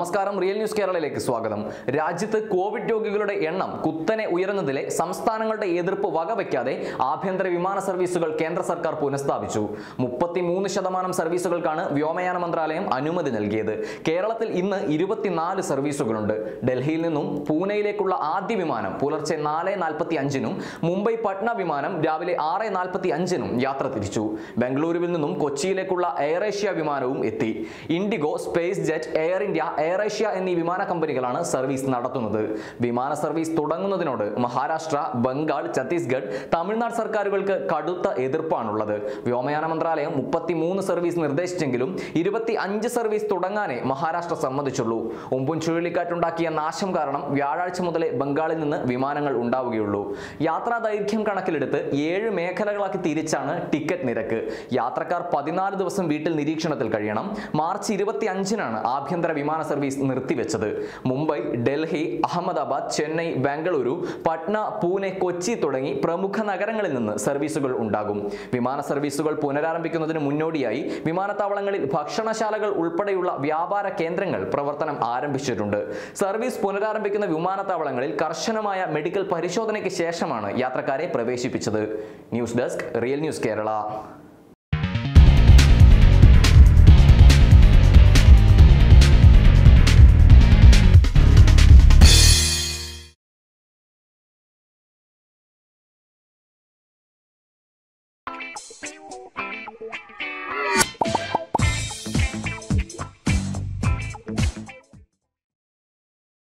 നമസ്കാരം real news കേരളയിലേക്ക് സ്വാഗതം രാജ്യത്ത് കോവിഡ് രോഗികളുടെ എണ്ണം കുത്തനെ ഉയരുന്നതിലെ സംസ്ഥാനങ്ങളുടെ എതിർപ്പ് വകവയ്ക്കാതെ ആഭ്യന്തര വിമാന സർവീസുകൾ കേന്ദ്ര സർക്കാർ പുനഃസ്ഥാപിച്ചു മുപ്പത്തിമൂന്ന് ശതമാനം സർവീസുകൾക്കാണ് വ്യോമയാന മന്ത്രാലയം അനുമതി നൽകിയത് കേരളത്തിൽ ഇന്ന് ഇരുപത്തിനാല് സർവീസുകളുണ്ട് ഡൽഹിയിൽ നിന്നും പൂനെയിലേക്കുള്ള ആദ്യ വിമാനം പുലർച്ചെ നാല് നാൽപ്പത്തി അഞ്ചിനും മുംബൈ പട്ന വിമാനം രാവിലെ ആറ് നാൽപ്പത്തി അഞ്ചിനും യാത്ര തിരിച്ചു ബംഗളൂരുവിൽ നിന്നും കൊച്ചിയിലേക്കുള്ള എയർ ഏഷ്യ വിമാനവും എത്തി IndiGo SpiceJet Air India Air Asia എന്നീ വിമാന കമ്പനികളാണ് സർവീസ് നടത്തുന്നത് വിമാന സർവീസ് തുടങ്ങുന്നതിനോട് മഹാരാഷ്ട്ര ബംഗാൾ ഛത്തീസ്ഗഡ് തമിഴ്നാട് സർക്കാരുകൾക്ക് കടുത്ത എതിർപ്പാണുള്ളത് വ്യോമയാന മന്ത്രാലയം മുപ്പത്തിമൂന്ന് സർവീസ് നിർദ്ദേശിച്ചെങ്കിലും ഇരുപത്തി അഞ്ച് സർവീസ് തുടങ്ങാനേ മഹാരാഷ്ട്ര സമ്മതിച്ചുള്ളൂ ഒമ്പും ചുഴലിക്കാറ്റുണ്ടാക്കിയ നാശം കാരണം വ്യാഴാഴ്ച മുതലേ ബംഗാളിൽ നിന്ന് വിമാനങ്ങൾ ഉണ്ടാവുകയുള്ളൂ യാത്രാ ദൈർഘ്യം കണക്കിലെടുത്ത് ഏഴ് മേഖലകളാക്കി തിരിച്ചാണ് ടിക്കറ്റ് നിരക്ക് യാത്രക്കാർ പതിനാല് ദിവസം വീട്ടിൽ നിരീക്ഷണത്തിൽ കഴിയണം മാർച്ച് ഇരുപത്തി അഞ്ചിനാണ് ആഭ്യന്തര വിമാന സർവീസ് നിർത്തിവെച്ചത് മുംബൈ ഡൽഹി അഹമ്മദാബാദ് ചെന്നൈ ബാംഗ്ലൂരു പട്ന പൂനെ കൊച്ചി തുടങ്ങി പ്രമുഖ നഗരങ്ങളിൽ നിന്ന് സർവീസുകൾ ഉണ്ടാകും വിമാന സർവീസുകൾ പുനരാരംഭിക്കുന്നതിന് മുന്നോടിയായി വിമാനത്താവളങ്ങളിൽ ഭക്ഷണശാലകൾ ഉൾപ്പെടെയുള്ള വ്യാപാര കേന്ദ്രങ്ങൾ പ്രവർത്തനം ആരംഭിച്ചിട്ടുണ്ട് സർവീസ് പുനരാരംഭിക്കുന്ന വിമാനത്താവളങ്ങളിൽ കർശനമായ മെഡിക്കൽ പരിശോധനയ്ക്ക് ശേഷമാണ് യാത്രക്കാരെ പ്രവേശിപ്പിച്ചത് news desk real news Kerala